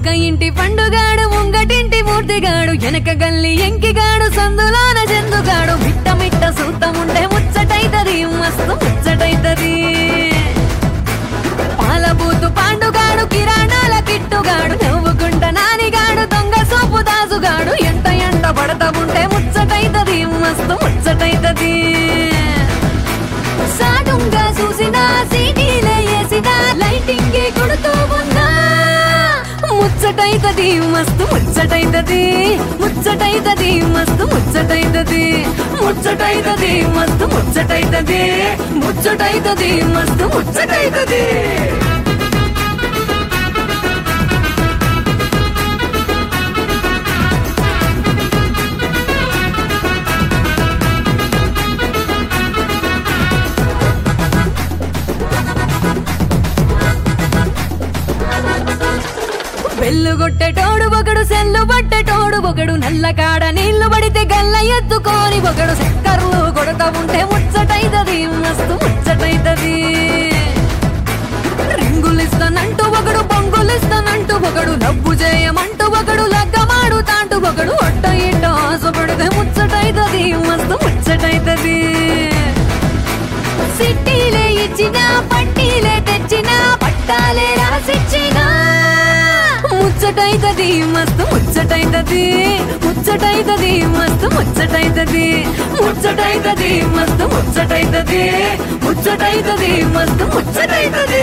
ఇంటి పండుగాడు ముంగటింటి మూర్తిగాడు వెనక గల్లి ఎంకిగాడు సందులోన జందుగాడు మిట్ట మిట్ట సూతముంటే ముచ్చటైతది మస్తు ముచ్చటైతది పాలబూతు పాండుగాడు కిరాణాల కిట్టుగాడు నవ్వుకుంట నానిగాడు దొంగ సోపు దాసుగాడు ఎంట ఎంట పడత ఉంటే ముచ్చటైతది మస్తు ముచ్చటైతది సాడుంగా చూసినా సీటీలే వేసినా లైటింగ్ కొడుతూ ఉన్నా ముచ్చటైతది మస్తు ముచ్చటైతది ముచ్చటైతది మస్తు ముచ్చటైతది ముచ్చటైతది మస్తు ముచ్చటైతది ముచ్చటైతది మస్తు ముచ్చటైతది వెల్లు కొట్టేటోడు ఒకడు సెల్లు పట్టేటోడు ఒకడు నల్ల కాడ నీళ్లు పడితే గల్ల ఎత్తుకొని ఒకడు చక్కర్లు కొడతా ఉంటే ముచ్చటైతది మస్తు ముచ్చటైతది రింగులిస్తానంటూ ఒకడు పొంగులిస్తానంటూ ఒకడు డబ్బు చేయమంటూ ఒకడు లగ్గమాడుతాంటూ ఒకడు ఒట్ట ఇట్ట ఆశపడితే ముచ్చటైతది మస్తు ముచ్చటైతది సిట్టీలే ఇచ్చినా పట్టీలే తెచ్చినా పట్టాలే రాసిచ్చినా ముచ్చటైతది మస్తు ముచ్చటైతది ముచ్చటైతది మస్తు ముచ్చటైతది ముచ్చటైతది మస్తు ముచ్చటైతది ముచ్చటైతది మస్తు ముచ్చటైతది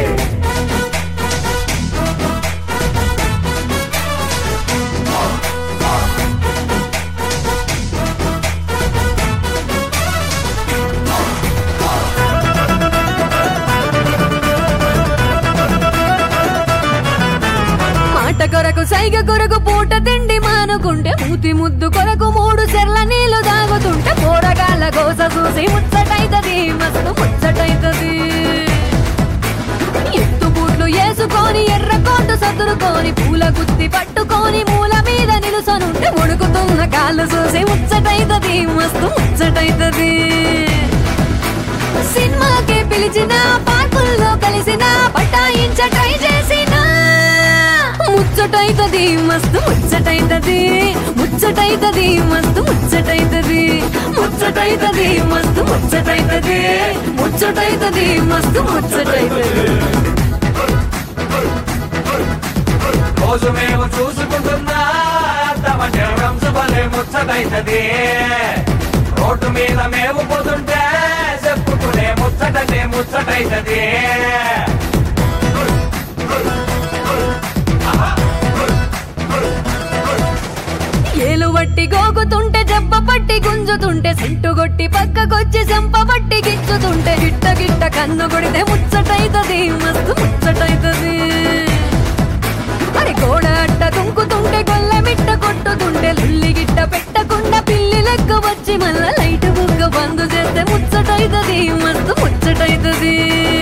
మాట కొరకు సైగ కొరకు పూట తిండి మానుకుంటే మూతి ముద్దు కొరకు మూడు చెర్ల నీళ్లు తాగుతుంటే పోరగాళ్ళ కోస చూసి ముచ్చటైతది మస్తు ముచ్చటైతది ఎత్తు బూట్లు వేసుకొని ఎర్ర కోటు సదురుకొని పూల గుత్తి పట్టుకొని మూల మీద నిలుసనుంటే ఉడుకుతున్న కాళ్ళు చూసి ముచ్చటైతది మస్తు ముచ్చటైతది సినిమాకి పిలిచిన పార్కుల్లో కలిసిన పటాయించ ట్రై చేసిన ముచ్చటైతది మస్తు ముచ్చటైతది ముచ్చటైతది మస్తు ముచ్చటైతది ముచ్చటైతది మస్తు ముచ్చటైతది ముచ్చటైతది మస్తు ముచ్చటైతది రోజు మేము చూసుకుంటున్నా తమ జనం భలే ముచ్చటైతది రోడ్డు మీద మేము పోతుంటే చెప్పుకునే ముచ్చటనే ముచ్చటైతది ఏలు వట్టి గోగుతుంటే జబ్బ పట్టి గుంజుతుంటే సెంటు కొట్టి పక్కకొచ్చి చెంప పట్టి గిచ్చుతుంటే గిట్ట గిట్ట కన్ను కొడితే ముచ్చటైతది మస్తు ముచ్చటైతది అరే గోడ అట్ట తుంకుతుంటే గొల్ల మిట్ట కొట్టుతుంటే లుల్లి గిట్ట పెట్టకుండా పిల్లి లెక్క వచ్చి మళ్ళా లైట్ బుగ్గ బంద్ చేస్తే ముచ్చటైతది మస్తు ముచ్చటైతది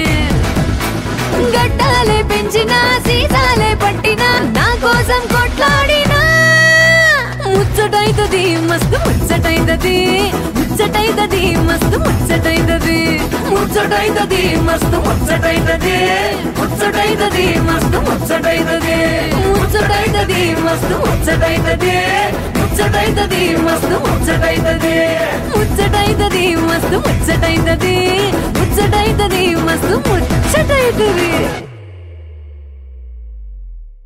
గడ్డాలే పెంచినా సీసాలే పట్టినా నా కోసం కొట్లాడినా ముచ్చటైతది మస్తు ముచ్చటైతది ముచ్చటైతది మస్తు ముచ్చటైతది ముచ్చటైతది మస్తు ముచ్చటైతది ముచ్చటైతది మస్తు ముచ్చటైతది ముచ్చటైతది మస్తు ముచ్చటైతది ముచ్చటైతది మస్తు ముచ్చటైతది ముచ్చటైతది మస్తు ముచ్చటైతది ముచ్చటైతది మస్తు ముచ్చటైతది